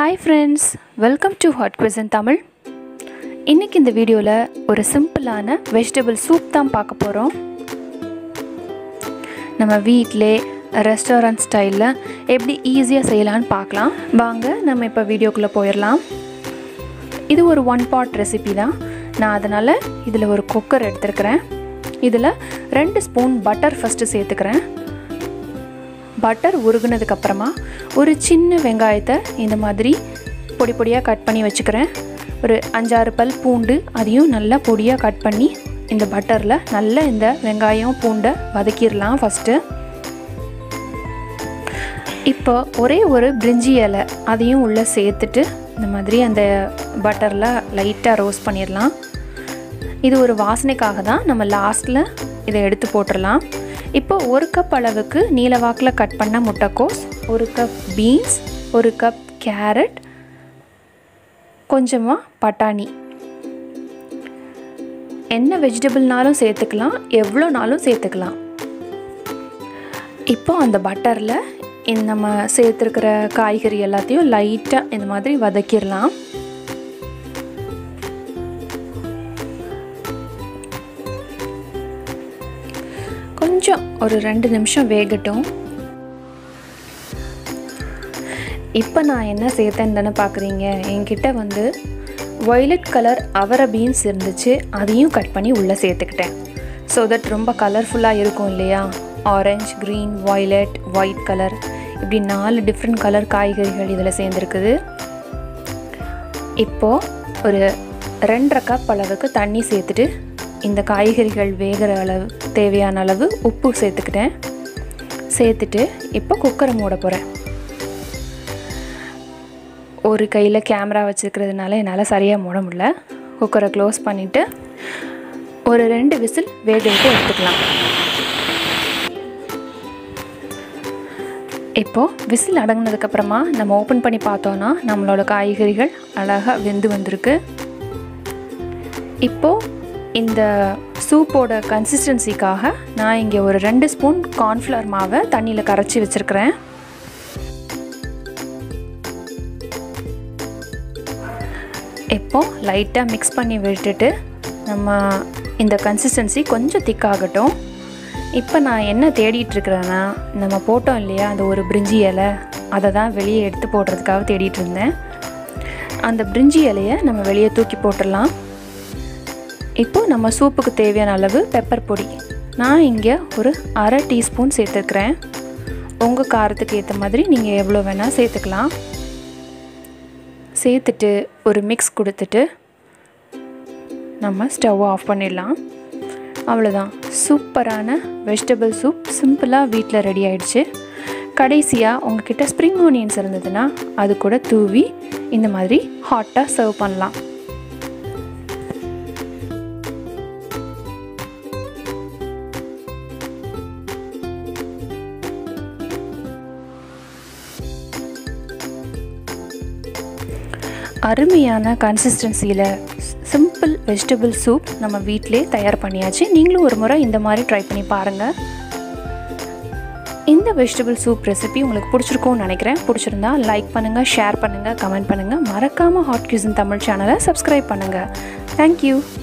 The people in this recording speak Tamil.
hi friends welcome to hot cuisine Tamil இன்றைக்கி இந்த வீடியோவில் ஒரு சிம்பிளான வெஜிடபிள் சூப் தான் பார்க்க போகிறோம் நம்ம வீட்டிலே ரெஸ்டாரண்ட் ஸ்டைலில் எப்படி ஈஸியாக செய்யலான்னு பார்க்கலாம் வாங்க நம்ம இப்போ வீடியோக்குள்ளே போயிடலாம் இது ஒரு ஒன் பாட் ரெசிபி தான் நான் அதனால் இதில் ஒரு குக்கர் எடுத்துருக்கிறேன் இதில் ரெண்டு ஸ்பூன் பட்டர் ஃபஸ்ட்டு சேர்த்துக்கிறேன் பட்டர் உருகுனதுக்கப்புறமா ஒரு சின்ன வெங்காயத்தை இந்த மாதிரி பொடி பொடியாக கட் பண்ணி வச்சுக்கிறேன் ஒரு அஞ்சாறு பல் பூண்டு அதையும் நல்லா பொடியாக கட் பண்ணி இந்த பட்டரில் நல்லா இந்த வெங்காயம் பூண்டை வதக்கிடலாம் ஃபஸ்ட்டு இப்போ ஒரே ஒரு பிரிஞ்சி இலை அதையும் உள்ளே சேர்த்துட்டு இந்த மாதிரி அந்த பட்டரில் லைட்டாக ரோஸ்ட் பண்ணிடலாம் இது ஒரு வாசனைக்காக தான் நம்ம லாஸ்ட்டில் இதை எடுத்து போட்டுடலாம் இப்போ ஒரு கப் அளவுக்கு நீலவாக்கில் கட் பண்ண முட்டைக்கோஸ் ஒரு கப் பீன்ஸ் ஒரு கப் கேரட் கொஞ்சமாக பட்டாணி என்ன வெஜிடபிள்னாலும் சேர்த்துக்கலாம் எவ்வளோனாலும் சேர்த்துக்கலாம் இப்போ அந்த பட்டரில் இந்த நம்ம சேர்த்துருக்கிற காய்கறி எல்லாத்தையும் லைட்டாக இந்த மாதிரி வதக்கிடலாம் கொஞ்சம் ஒரு ரெண்டு நிமிஷம் வேகட்டும் இப்போ நான் என்ன சேர்த்தேன்னு தானே பார்க்குறீங்க என்கிட்ட வந்து ஒய்லட் கலர் அவரை பீன்ஸ் இருந்துச்சு அதையும் கட் பண்ணி உள்ளே சேர்த்துக்கிட்டேன் ஸோ தட் ரொம்ப கலர்ஃபுல்லாக இருக்கும் இல்லையா orange green violet white colour இப்படி நாலு டிஃப்ரெண்ட் கலர் காய்கறிகள் இதில் சேர்ந்துருக்குது இப்போது ஒரு ரெண்டரை கப் அளவுக்கு தண்ணி சேர்த்துட்டு இந்த காய்கறிகள் வேகிற அளவு தேவையான அளவு உப்பு சேர்த்துக்கிட்டேன் சேர்த்துட்டு இப்போ குக்கரை மூட போகிறேன் ஒரு கையில் கேமரா வச்சுருக்கிறதுனால என்னால் சரியாக மூட முடியல குக்கரை க்ளோஸ் பண்ணிவிட்டு ஒரு ரெண்டு விசில் வேக விட்டு எடுத்துக்கலாம் இப்போது விசில் அடங்கினதுக்கப்புறமா நம்ம ஓப்பன் பண்ணி பார்த்தோன்னா நம்மளோட காய்கறிகள் அழகாக வெந்து வந்திருக்கு இப்போது இந்த சூப்போட கன்சிஸ்டன்சிக்காக நான் இங்கே ஒரு ரெண்டு ஸ்பூன் கார்ன்ஃப்ளவர் மாவை தண்ணியில் கரைச்சி வச்சுருக்கிறேன் இப்போ லைட்டாக மிக்ஸ் பண்ணி விட்டுட்டு நம்ம இந்த கன்சிஸ்டன்சி கொஞ்சம் திக்காகட்டும் இப்போ நான் என்ன தேடிட்டுருக்கிறேன்னா நம்ம போட்டோம் இல்லையா அந்த ஒரு பிரிஞ்சி இலை அதை தான் வெளியே எடுத்து போடுறதுக்காக தேடிட்டு இருந்தேன் அந்த பிரிஞ்சி இலையை நம்ம வெளியே தூக்கி போட்டுடலாம் இப்போது நம்ம சூப்புக்கு தேவையான அளவு பெப்பர் பொடி நான் இங்கே ஒரு அரை டீஸ்பூன் சேர்த்துக்கிறேன் உங்கள் காரத்துக்கு ஏற்ற மாதிரி நீங்கள் எவ்வளோ வேணால் சேர்த்துக்கலாம் சேர்த்துட்டு ஒரு மிக்ஸ் கொடுத்துட்டு நம்ம ஸ்டவ் ஆஃப் பண்ணிடலாம் அவ்வளோதான் சூப்பரான வெஜிடபிள் சூப் சிம்பிளாக வீட்டில் ரெடி ஆயிடுச்சு கடைசியாக உங்ககிட்ட ஸ்ப்ரிங் ஆனியன்ஸ் இருந்ததுன்னா அது கூட தூவி இந்த மாதிரி ஹாட்டாக சர்வ் பண்ணலாம் அருமையான கன்சிஸ்டன்சியில் சிம்பிள் வெஜிடபிள் சூப் நம்ம வீட்டிலே தயார் பண்ணியாச்சு நீங்களும் ஒரு முறை இந்த மாதிரி ட்ரை பண்ணி பாருங்கள் இந்த வெஜிடபிள் சூப் ரெசிபி உங்களுக்கு பிடிச்சிருக்கும்னு நினைக்கிறேன் பிடிச்சிருந்தா லைக் பண்ணுங்கள் ஷேர் பண்ணுங்கள் கமெண்ட் பண்ணுங்கள் மறக்காமல் ஹாட் கியூசன் தமிழ் சேனலை சப்ஸ்கிரைப் பண்ணுங்கள் தேங்க்யூ